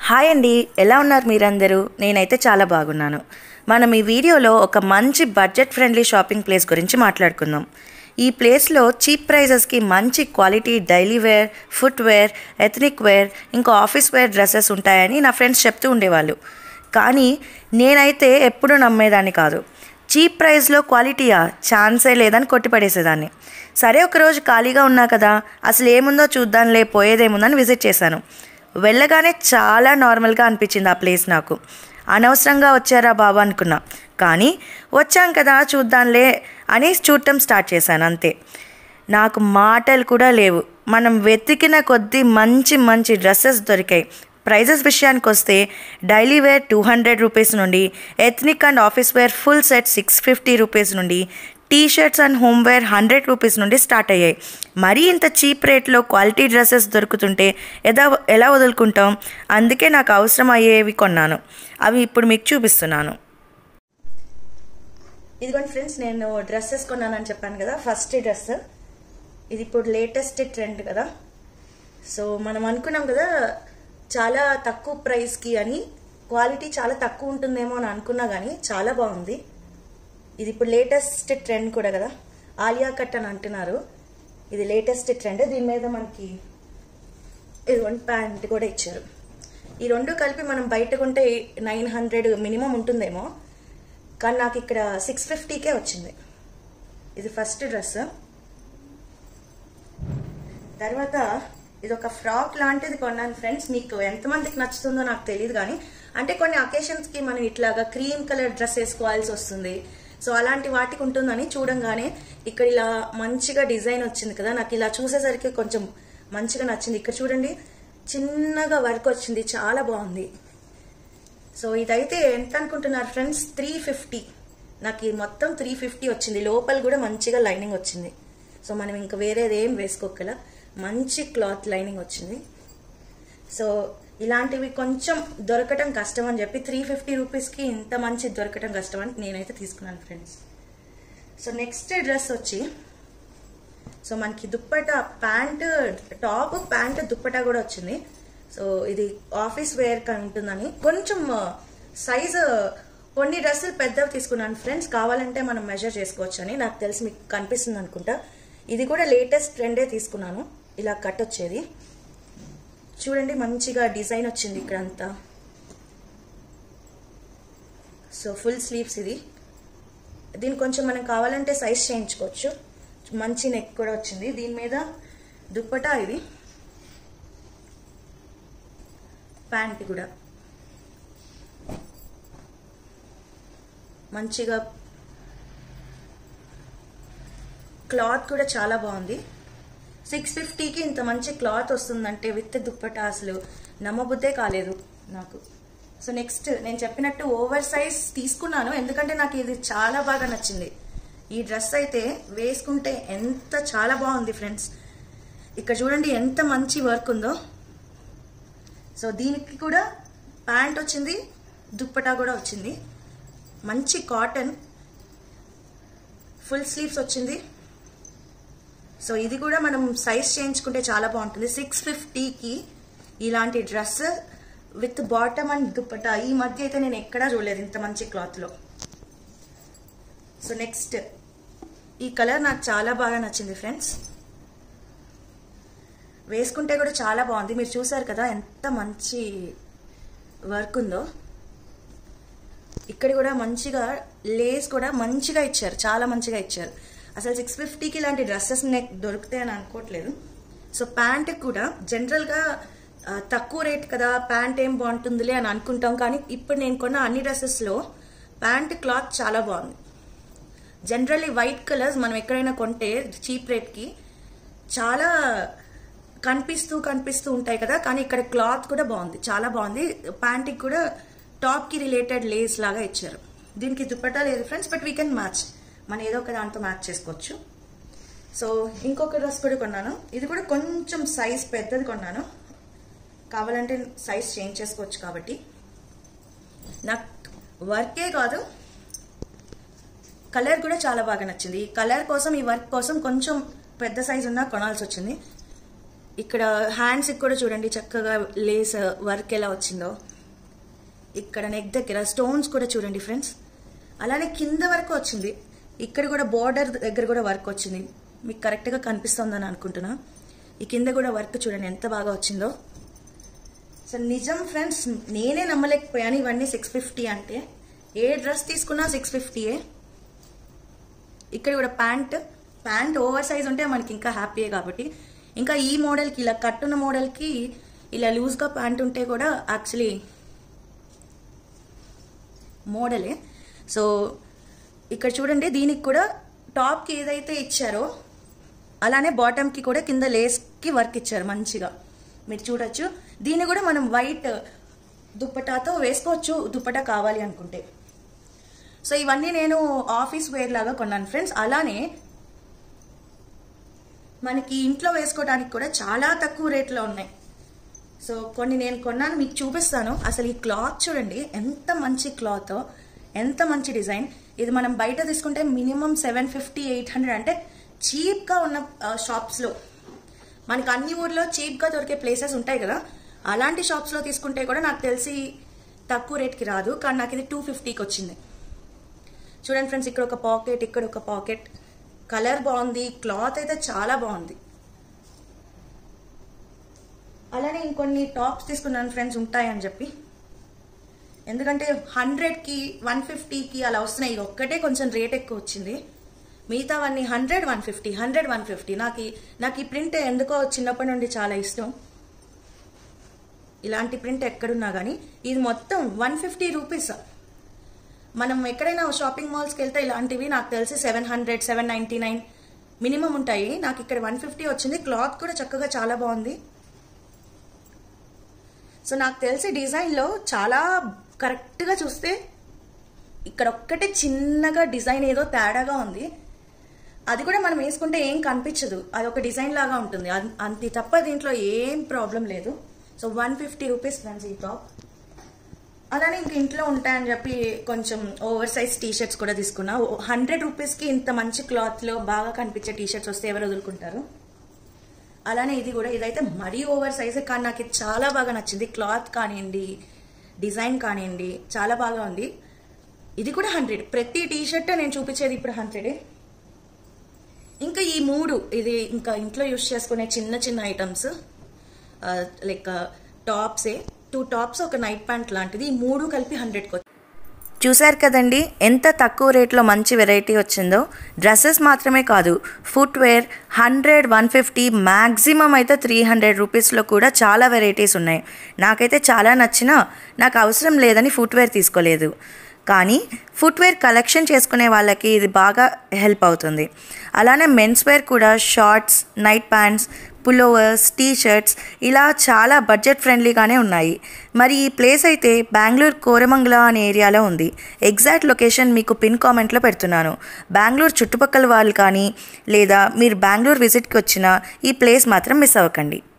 hi అండి ఎలా ఉన్నారు మీరందరూ నేనైతే చాలా బాగున్నాను మనం ఈ వీడియోలో ఒక మంచి బడ్జెట్ ఫ్రెండ్లీ షాపింగ్ ప్లేస్ గురించి మాట్లాడుకుందాం ఈ ప్లేస్లో చీప్ ప్రైజెస్కి మంచి quality daily wear footwear ethnic wear ఇంకా ఆఫీస్ వేర్ డ్రెస్సెస్ ఉంటాయని నా ఫ్రెండ్స్ చెప్తూ ఉండేవాళ్ళు కానీ నేనైతే ఎప్పుడూ నమ్మేదాన్ని కాదు చీప్ ప్రైస్లో క్వాలిటీయా ఛాన్సే లేదని కొట్టిపడేసేదాన్ని సరే ఒకరోజు ఖాళీగా ఉన్నా కదా అసలు ఏముందో చూద్దాంలే పోయేదేముందని విజిట్ చేశాను వెళ్ళగానే చాలా నార్మల్గా అనిపించింది ఆ ప్లేస్ నాకు అనవసరంగా వచ్చారా బాబు అనుకున్నా కానీ వచ్చాం కదా చూద్దాంలే అని చూడటం స్టార్ట్ చేశాను అంతే నాకు మాటలు కూడా లేవు మనం వెతికిన కొద్దీ మంచి మంచి డ్రెస్సెస్ దొరికాయి ప్రైజెస్ విషయానికి వస్తే daily wear two hundred rupees నుండి ethnic and office wear full set six fifty rupees నుండి T shirts and home wear hundred rupees నుండి స్టార్ట్ అయ్యాయి మరీ ఇంత చీప్ రేట్లో క్వాలిటీ డ్రెస్సెస్ దొరుకుతుంటే ఎలా ఎలా వదులుకుంటాం అందుకే నాకు అవసరం అయ్యేవి కొన్నాను అవి ఇప్పుడు మీకు చూపిస్తున్నాను ఇదిగోండి ఫ్రెండ్స్ నేను డ్రెస్సెస్ కొన్నానని చెప్పాను కదా ఫస్ట్ డ్రెస్ ఇది ఇప్పుడు లేటెస్ట్ ట్రెండ్ కదా సో మనం అనుకున్నాం కదా చాలా తక్కువ ప్రైస్కి అని క్వాలిటీ చాలా తక్కువ ఉంటుందేమో అని అనుకున్నా కానీ చాలా బాగుంది ఇది ఇప్పుడు లేటెస్ట్ ట్రెండ్ కూడా కదా ఆలియా కట్ అని అంటున్నారు ఇది లేటెస్ట్ ట్రెండ్ దీని మీద మనకి ఇదిగోండి ప్యాంట్ కూడా ఇచ్చారు ఈ రెండు కలిపి మనం బయట కొంటే నైన్ హండ్రెడ్ మినిమం ఉంటుందేమో కానీ నాకు ఇక్కడ సిక్స్ ఫిఫ్టీకే వచ్చింది ఇది ఫస్ట్ డ్రెస్ తర్వాత ఇది ఒక ఫ్రాక్ లాంటిది కొన్నాను ఫ్రెండ్స్ మీకు ఎంతమందికి నచ్చుతుందో నాకు తెలియదు కానీ అంటే కొన్ని అకేషన్స్కి మనం ఇట్లాగా క్రీమ్ కలర్ డ్రెస్ వేసుకోవాల్సి వస్తుంది సో అలాంటి వాటికి ఉంటుందని చూడంగానే ఇక్కడ ఇలా మంచిగా డిజైన్ వచ్చింది కదా నాకు ఇలా చూసేసరికి కొంచెం మంచిగా నచ్చింది ఇక్కడ చూడండి చిన్నగా వర్క్ వచ్చింది చాలా బాగుంది సో ఇదైతే ఎంత అనుకుంటున్నారు ఫ్రెండ్స్ త్రీ ఫిఫ్టీ నాకు ఈ మొత్తం త్రీ ఫిఫ్టీ వచ్చింది లోపల కూడా మంచిగా లైనింగ్ వచ్చింది సో మనం ఇంకా వేరేది ఏం వేసుకోగల మంచి క్లాత్ లైనింగ్ వచ్చింది సో ఇలాంటివి కొంచెం దొరకటం కష్టం అని చెప్పి త్రీ ఫిఫ్టీ రూపీస్కి ఇంత మంచి దొరకటం కష్టం అని నేనైతే తీసుకున్నాను ఫ్రెండ్స్ సో నెక్స్ట్ డ్రెస్ వచ్చి సో మనకి dupatta pant top pant dupatta కూడా వచ్చింది సో ఇది ఆఫీస్ వేర్ ఉంటుందని కొంచెం సైజ్ కొన్ని డ్రెస్సులు పెద్దవి తీసుకున్నాను ఫ్రెండ్స్ కావాలంటే మనం మెజర్ చేసుకోవచ్చు అని నాకు తెలిసి మీకు కనిపిస్తుంది అనుకుంటా ఇది కూడా లేటెస్ట్ ట్రెండే తీసుకున్నాను ఇలా కట్ వచ్చేది చూడండి మంచిగా డిజైన్ వచ్చింది ఇక్కడ అంతా సో ఫుల్ స్లీవ్స్ ఇది దీని కొంచెం మనం కావాలంటే సైజ్ చేయించుకోవచ్చు మంచి నెక్ కూడా వచ్చింది దీని మీద దుప్పటా ఇది ప్యాంట్ కూడా మంచిగా క్లాత్ కూడా చాలా బాగుంది సిక్స్ ఫిఫ్టీకి ఇంత మంచి క్లాత్ వస్తుందంటే విత్ దుప్పట అసలు నమ్మబుద్దే కాలేదు నాకు సో నెక్స్ట్ నేను చెప్పినట్టు ఓవర్ సైజ్ తీసుకున్నాను ఎందుకంటే నాకు ఇది చాలా బాగా నచ్చింది ఈ డ్రెస్ అయితే వేసుకుంటే ఎంత చాలా బాగుంది ఫ్రెండ్స్ ఇక్కడ చూడండి ఎంత మంచి వర్క్ ఉందో సో దీనికి కూడా ప్యాంట్ వచ్చింది దుప్పటా కూడా వచ్చింది మంచి కాటన్ ఫుల్ స్లీవ్స్ వచ్చింది సో ఇది కూడా మనం సైజ్ చేయించుకుంటే చాలా బాగుంటుంది సిక్స్ ఫిఫ్టీకి ఇలాంటి dress with bottom and dupatta ఈ మధ్య అయితే నేను ఎక్కడా చూడలేదు ఇంత మంచి క్లాత్లో సో నెక్స్ట్ ఈ కలర్ నాకు చాలా బాగా నచ్చింది ఫ్రెండ్స్ వేసుకుంటే కూడా చాలా బాగుంది మీరు చూసారు కదా ఎంత మంచి వర్క్ ఉందో ఇక్కడ కూడా మంచిగా లేస్ కూడా మంచిగా ఇచ్చారు చాలా మంచిగా ఇచ్చారు అసలు సిక్స్ ఫిఫ్టీకి ఇలాంటి డ్రెస్సెస్ నెక్ దొరుకుతాయని అనుకోవట్లేదు సో ప్యాంట్ కూడా జనరల్గా తక్కువ రేట్ కదా ప్యాంట్ ఏం బాగుంటుందిలే అని అనుకుంటాం కానీ ఇప్పుడు నేను కొన్న అన్ని డ్రెస్సెస్లో ప్యాంట్ క్లాత్ చాలా బాగుంది జనరల్లీ వైట్ కలర్స్ మనం ఎక్కడైనా కొంటే చీప్ రేట్కి చాలా కనిపిస్తూ కనిపిస్తూ ఉంటాయి కదా కానీ ఇక్కడ క్లాత్ కూడా బాగుంది చాలా బాగుంది ప్యాంట్కి కూడా టాప్కి రిలేటెడ్ లేస్ లాగా ఇచ్చారు దీనికి దుప్పటా లేదు friends but we can match మనం ఏదో ఒక దాంతో మ్యాచ్ చేసుకోవచ్చు సో ఇంకొక డ్రెస్ కూడా కొన్నాను ఇది కూడా కొంచెం సైజ్ పెద్దది కొన్నాను కావాలంటే సైజ్ చేంజ్ చేసుకోవచ్చు కాబట్టి నాకు వర్కే కాదు కలర్ కూడా చాలా బాగా నచ్చింది ఈ కలర్ కోసం ఈ వర్క్ కోసం కొంచెం పెద్ద సైజ్ ఉన్నా కొనాల్సి వచ్చింది ఇక్కడ హ్యాండ్స్కి కూడా చూడండి చక్కగా లేస్ వర్క్ ఎలా వచ్చిందో ఇక్కడ నెక్ దగ్గర స్టోన్స్ కూడా చూడండి ఫ్రెండ్స్ అలానే కింద వరకు వచ్చింది ఇక్కడ కూడా బోర్డర్ దగ్గర కూడా వర్క్ వచ్చింది మీకు కరెక్ట్గా కనిపిస్తుందని అనుకుంటున్నా ఈ కింద కూడా వర్క్ చూడండి ఎంత బాగా వచ్చిందో సో నిజం ఫ్రెండ్స్ నేనే నమ్మలేకపోయాను ఇవన్నీ సిక్స్ ఫిఫ్టీ అంటే ఏ డ్రెస్ తీసుకున్నా సిక్స్ ఫిఫ్టీయే ఇక్కడ కూడా ప్యాంట్ ప్యాంట్ ఓవర్ సైజ్ ఉంటే మనకి ఇంకా హ్యాపీయే కాబట్టి ఇంకా ఈ మోడల్కి ఇలా కట్టున్న మోడల్కి ఇలా లూజ్గా ప్యాంట్ ఉంటే కూడా యాక్చువల్లీ మోడలే సో ఇక్కడ చూడండి దీనికి కూడా టాప్కి ఏదైతే ఇచ్చారో అలానే బాటమ్కి కూడా కింద లేస్కి వర్క్ ఇచ్చారు మంచిగా మీరు చూడొచ్చు దీన్ని కూడా మనం వైట్ దుప్పటాతో వేసుకోవచ్చు దుప్పటా కావాలి అనుకుంటే సో ఇవన్నీ నేను ఆఫీస్ వేర్ లాగా కొన్నాను ఫ్రెండ్స్ అలానే మనకి ఇంట్లో వేసుకోవడానికి కూడా చాలా తక్కువ రేట్లో ఉన్నాయి సో కొన్ని నేను కొన్నాను మీకు చూపిస్తాను అసలు ఈ క్లాత్ చూడండి ఎంత మంచి క్లాత్ ఎంత మంచి డిజైన్ ఇది మనం బయట తీసుకుంటే minimum seven fifty eight hundred అంటే చీప్గా ఉన్న షాప్స్లో మనకి అన్ని ఊర్లో చీప్గా దొరికే ప్లేసెస్ ఉంటాయి కదా అలాంటి షాప్స్లో తీసుకుంటే కూడా నాకు తెలిసి తక్కువ రేట్కి రాదు కానీ నాకు ఇది టూ ఫిఫ్టీకి వచ్చింది చూడండి ఫ్రెండ్స్ ఇక్కడ ఒక పాకెట్ ఇక్కడ ఒక పాకెట్ కలర్ బాగుంది క్లాత్ అయితే చాలా బాగుంది అలానే ఇంకొన్ని టాప్స్ తీసుకున్నాను ఫ్రెండ్స్ ఉంటాయని చెప్పి ఎందుకంటే హండ్రెడ్కి వన్ ఫిఫ్టీకి అలా వస్తున్నాయి ఇది ఒక్కటే కొంచెం రేట్ ఎక్కువ వచ్చింది మిగతావన్నీ hundred one fifty hundred one fifty నాకు ఈ- నాకు ఈ ప్రింట్ ఎందుకో చిన్నప్పటి నుండి చాలా ఇష్టం ఇలాంటి ప్రింట్ ఎక్కడున్నా కానీ ఇది మొత్తం వన్ ఫిఫ్టీ రూపీస్ మనం ఎక్కడైనా షాపింగ్ మాల్స్కి వెళ్తే ఇలాంటివి నాకు తెలిసి seven hundred seven ninety nine minimum ఉంటాయి నాకు ఇక్కడ వన్ ఫిఫ్టీ వచ్చింది క్లాత్ కూడా చక్కగా చాలా బాగుంది సో నాకు తెలిసి డిజైన్లో చాలా కరెక్ట్గా చూస్తే ఇక్కడ ఒక్కటే చిన్నగా డిజైన్ ఏదో తేడాగా ఉంది అది కూడా మనం వేసుకుంటే ఏం కనిపించదు అది ఒక డిజైన్ లాగా ఉంటుంది అన్- అంతే తప్ప దీంట్లో ఏం ప్రాబ్లం లేదు so one fifty rupees friends ఈ టాప్ అలానే ఇంక ఇంట్లో ఉంటాయని చెప్పి కొంచెం ఓవర్ సైజ్ టీ షర్ట్స్ కూడా తీసుకున్నా హండ్రెడ్ రూపీస్కి ఇంత మంచి క్లాత్లో బాగా కనిపించే టీ షర్ట్స్ వస్తే ఎవరు వదులుకుంటారు అలానే ఇది కూడా ఇదైతే మరీ ఓవర్ సైజ్ కానీ నాకు ఇది చాలా బాగా నచ్చింది క్లాత్ కానివ్వండి డిజైన్ కానివ్వండి చాలా బాగా ఉంది ఇది కూడా హండ్రెడ్ ప్రతి టీ షర్ట్ నేను చూపించేది ఇప్పుడు హండ్రెడే ఇంకా ఈ మూడు ఇది ఇంకా ఇంట్లో యూస్ చేసుకునే చిన్న చిన్న ఐటమ్స్ లైక్ టాప్సే టూ టాప్స్ ఒక నైట్ ప్యాంట్ లాంటిది ఈ మూడు కలిపి హండ్రెడ్కి చూశారు కదండి ఎంత తక్కువ రేట్లో మంచి వెరైటీ వచ్చిందో డ్రెస్సెస్ మాత్రమే కాదు footwear hundred one fifty maximum అయితే త్రీ హండ్రెడ్ రూపీస్లో కూడా చాలా వెరైటీస్ ఉన్నాయి నాకైతే చాలా నచ్చినా నాకు అవసరం లేదని ఫుట్వేర్ తీసుకోలేదు కానీ ఫుట్వేర్ కలెక్షన్ చేసుకునే వాళ్ళకి ఇది బాగా హెల్ప్ అవుతుంది అలానే మెన్స్ వేర్ కూడా shorts night pants pullovers T shirts ఇలా చాలా బడ్జెట్ ఫ్రెండ్లీగానే ఉన్నాయి మరి ఈ ప్లేస్ అయితే బెంగళూరు కోరమంగళ అనే ఏరియాలో ఉంది ఎగ్జాక్ట్ లొకేషన్ మీకు పిన్ కామెంట్లో పెడుతున్నాను బెంగళూరు చుట్టుపక్కల వాళ్ళు కానీ లేదా మీరు బెంగళూరు విజిట్కి వచ్చినా ఈ ప్లేస్ మాత్రం మిస్ అవ్వకండి